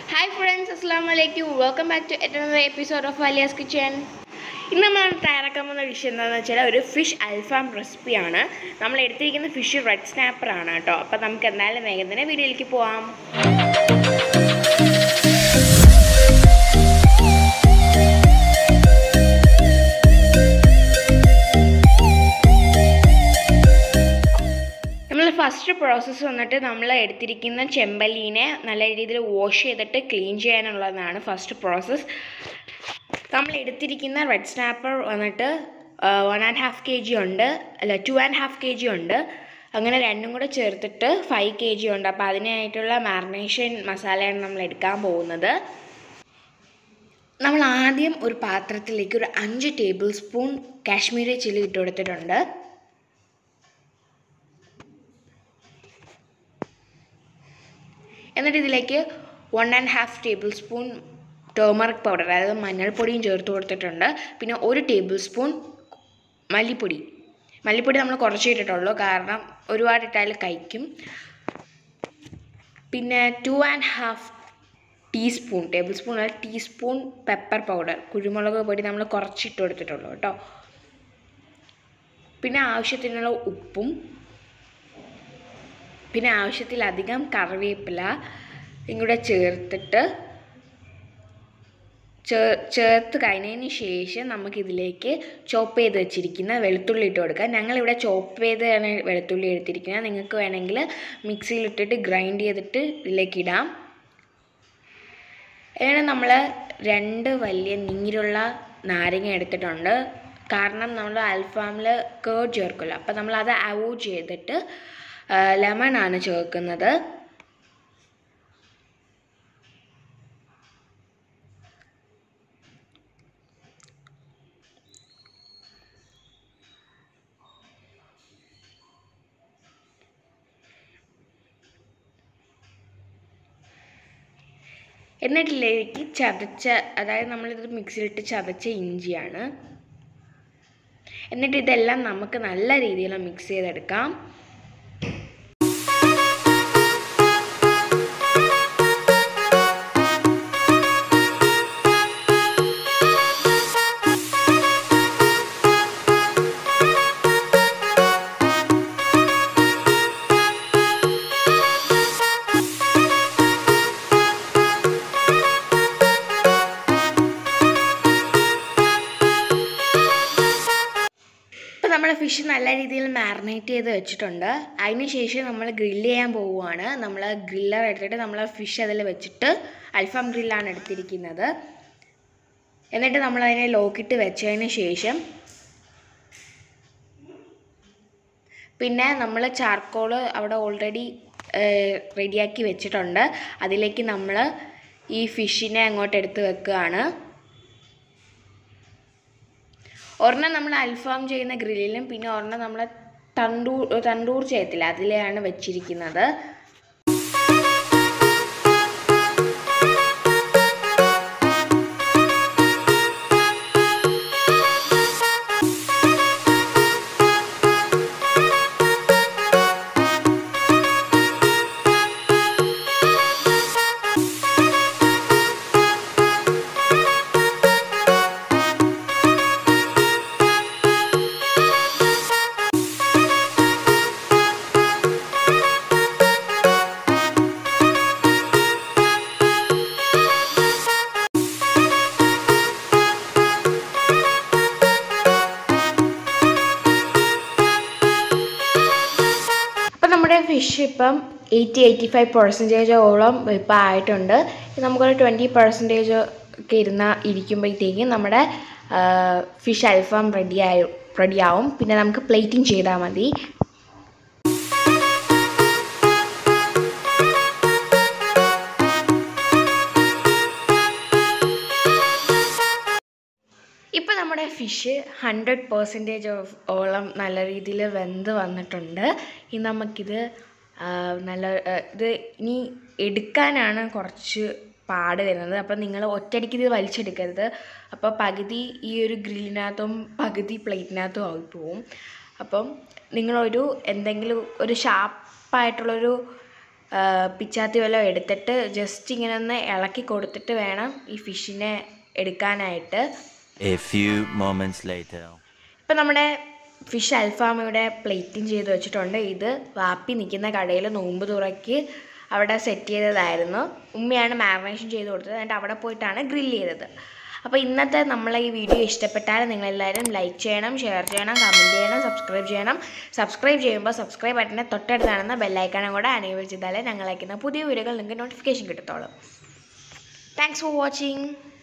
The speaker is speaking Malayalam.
ഹായ് ഫ്രണ്ട്സ് അസ്സാം വലൈക്കും welcome back to another episode of Valiyas kitchen ഇന്ന് നമ്മൾ തയ്യാറാക്കാൻ പോകുന്ന ഡിഷ് എന്താണെന്ന് വെച്ചാൽ ഒരു ഫിഷ് അൽഫാം റെസിപ്പിയാണ് നമ്മൾ എടുത്തിരിക്കുന്ന ഫിഷ് റെഡ് സ്നാപ്പർ ആണ് കേട്ടോ അപ്പോൾ നമുക്ക് എന്തായാലും വേഗം തന്നെ വീഡിയോയിലേക്ക് പോവാം നമ്മൾ ഫസ്റ്റ് പ്രോസസ്സ് വന്നിട്ട് നമ്മൾ എടുത്തിരിക്കുന്ന ചെമ്പല്ലീനെ നല്ല രീതിയിൽ വാഷ് ചെയ്തിട്ട് ക്ലീൻ ചെയ്യാനുള്ളതാണ് ഫസ്റ്റ് പ്രോസസ്സ് നമ്മൾ എടുത്തിരിക്കുന്ന റെഡ് സ്നാപ്പർ വന്നിട്ട് one and half K G ഉണ്ട് അല്ല two and half K G ഉണ്ട് അങ്ങനെ രണ്ടും കൂടെ ചേർത്തിട്ട് ഫൈവ് കെ ജി ഉണ്ട് അപ്പോൾ അതിനായിട്ടുള്ള മാറിനേഷൻ മസാലയാണ് നമ്മൾ എടുക്കാൻ പോകുന്നത് നമ്മൾ ആദ്യം ഒരു പാത്രത്തിലേക്ക് ഒരു അഞ്ച് ടേബിൾ സ്പൂൺ കാശ്മീരി ചില്ലി ഇട്ട് കൊടുത്തിട്ടുണ്ട് എന്നിട്ട് ഇതിലേക്ക് one and half tablespoon turmeric powder അതായത് മഞ്ഞൾപ്പൊടിയും ചേർത്ത് കൊടുത്തിട്ടുണ്ട് പിന്നെ ഒരു ടേബിൾ സ്പൂൺ മല്ലിപ്പൊടി മല്ലിപ്പൊടി നമ്മൾ കുറച്ച് ഇട്ടിട്ടുള്ളൂ കാരണം ഒരുപാട് ഇട്ടാൽ കഴിക്കും പിന്നെ two and half teaspoon tablespoon അല്ല ടീസ്പൂൺ പെപ്പർ പൗഡർ കുരുമുളക് പൊടി നമ്മൾ കുറച്ചിട്ട് കൊടുത്തിട്ടുള്ളൂ കേട്ടോ പിന്നെ ആവശ്യത്തിനുള്ള ഉപ്പും പിന്നെ ആവശ്യത്തിലധികം കറിവേപ്പില ഇങ്ങൂടെ ചേർത്തിട്ട് ചേർ ചേർത്ത് കഴിഞ്ഞതിന് ശേഷം നമുക്കിതിലേക്ക് ചോപ്പ് ചെയ്ത് വെച്ചിരിക്കുന്ന വെളുത്തുള്ളി ഇട്ട് കൊടുക്കാം ഞങ്ങളിവിടെ ചോപ്പ് ചെയ്താണ് വെളുത്തുള്ളി എടുത്തിരിക്കുന്നത് നിങ്ങൾക്ക് വേണമെങ്കിൽ മിക്സിയിലിട്ടിട്ട് ഗ്രൈൻഡ് ചെയ്തിട്ട് ഇതിലേക്ക് ഇടാം അങ്ങനെ നമ്മൾ രണ്ട് വലിയ നീരുള്ള നാരങ്ങ എടുത്തിട്ടുണ്ട് കാരണം നമ്മൾ അൽഫാമിൽ കേർഡ് ചേർക്കുമല്ലോ അപ്പോൾ നമ്മൾ അത് അവോയ്ഡ് ചെയ്തിട്ട് ലെമൺ ആണ് ചേർക്കുന്നത് എന്നിട്ടിലേക്ക് ചതച്ച അതായത് നമ്മളിത് മിക്സിയിലിട്ട് ചതച്ച ഇഞ്ചിയാണ് എന്നിട്ട് ഇതെല്ലാം നമുക്ക് നല്ല രീതിയിൽ മിക്സ് ചെയ്തെടുക്കാം ഇപ്പം നമ്മൾ ഫിഷ് നല്ല രീതിയിൽ മാറിനേറ്റ് ചെയ്ത് വെച്ചിട്ടുണ്ട് അതിന് ശേഷം നമ്മൾ ഗ്രില്ല് ചെയ്യാൻ പോവുകയാണ് നമ്മൾ ഗ്രില്ലർ എടുത്തിട്ട് നമ്മൾ ഫിഷ് അതിൽ വെച്ചിട്ട് അൽഫാം ഗ്രില്ലാണ് എടുത്തിരിക്കുന്നത് എന്നിട്ട് നമ്മൾ അതിനെ ലോക്കിട്ട് വെച്ചതിന് ശേഷം പിന്നെ നമ്മൾ ചാർക്കോൾ അവിടെ ഓൾറെഡി റെഡിയാക്കി വെച്ചിട്ടുണ്ട് അതിലേക്ക് നമ്മൾ ഈ ഫിഷിനെ അങ്ങോട്ട് എടുത്ത് വെക്കുകയാണ് ഒരെണ്ണം നമ്മൾ അൽഫാം ചെയ്യുന്ന ഗ്രില്ലിലും പിന്നെ ഒരെണ്ണം നമ്മൾ തണ്ടൂർ തണ്ടൂർ ചെയ്യത്തില്ല അതിലെയാണ് വെച്ചിരിക്കുന്നത് അപ്പം നമ്മുടെ ഫിഷ് ഇപ്പം എയ്റ്റി എയ്റ്റി ഫൈവ് പെർസെൻറ്റേജോളം ഇപ്പം ആയിട്ടുണ്ട് ഇനി നമുക്കൊരു ട്വൻറ്റി പെർസെൻറ്റേജ് ഒക്കെ ഇരുന്ന ഇരിക്കുമ്പോഴത്തേക്കും നമ്മുടെ ഫിഷ് അൽഫാം റെഡിയായി റെഡിയാവും പിന്നെ നമുക്ക് പ്ലേറ്റിംഗ് ചെയ്താൽ മതി ഇപ്പം നമ്മുടെ ഫിഷ് ഹൺഡ്രഡ് പെർസെൻറ്റേജ് ഓഫ് ഓളം നല്ല രീതിയിൽ വെന്ത് വന്നിട്ടുണ്ട് ഇനി നമുക്കിത് ആ, നല്ല ആ, ഇത് ഇനി എടുക്കാനാണ് കുറച്ച് പാട് വരുന്നത് അപ്പം നിങ്ങൾ ഒറ്റയടിക്ക് ഇത് വലിച്ചെടുക്കരുത് അപ്പോൾ പകുതി ഈ ഒരു ഗ്രില്ലിനകത്തും പകുതി പ്ലേറ്റിനകത്തും ആയിപ്പോവും അപ്പം നിങ്ങളൊരു എന്തെങ്കിലും ഒരു ഷാർപ്പായിട്ടുള്ളൊരു പിച്ചാത്തി വല്ലതും എടുത്തിട്ട് ജസ്റ്റ് ഇങ്ങനെ ഒന്ന് ഇളക്കി കൊടുത്തിട്ട് വേണം ഈ ഫിഷിനെ എടുക്കാനായിട്ട് A few moments later. ഇപ്പം നമ്മുടെ ഫിഷ് അൽഫാം ഇവിടെ പ്ലേറ്റിംഗ് ചെയ്ത് വെച്ചിട്ടുണ്ട് ഇത് വാപ്പി നിൽക്കുന്ന കടയിൽ നോമ്പ് തുറയ്ക്ക് അവിടെ സെറ്റ് ചെയ്തതായിരുന്നു ഉമ്മയാണ് മാരിനേഷൻ ചെയ്ത് കൊടുത്തത് എന്നിട്ട് അവിടെ പോയിട്ടാണ് ഗ്രില്ല് ചെയ്തത് അപ്പോൾ ഇന്നത്തെ നമ്മളെ ഈ വീഡിയോ ഇഷ്ടപ്പെട്ടാൽ നിങ്ങളെല്ലാവരും ലൈക്ക് ചെയ്യണം ഷെയർ ചെയ്യണം കമൻറ്റ് ചെയ്യണം സബ്സ്ക്രൈബ് ചെയ്യണം സബ്സ്ക്രൈബ് ചെയ്യുമ്പോൾ സബ്സ്ക്രൈബ് ബട്ടനെ തൊട്ടടുത്താണെന്ന ബെല്ലൈക്കണും കൂടെ അനേബിൾ ചെയ്താലേ ഞങ്ങൾ അയക്കുന്ന പുതിയ വീഡിയോകൾ നിങ്ങൾക്ക് നോട്ടിഫിക്കേഷൻ കിട്ടത്തുള്ളൂ താങ്ക്സ് ഫോർ വാച്ചിങ്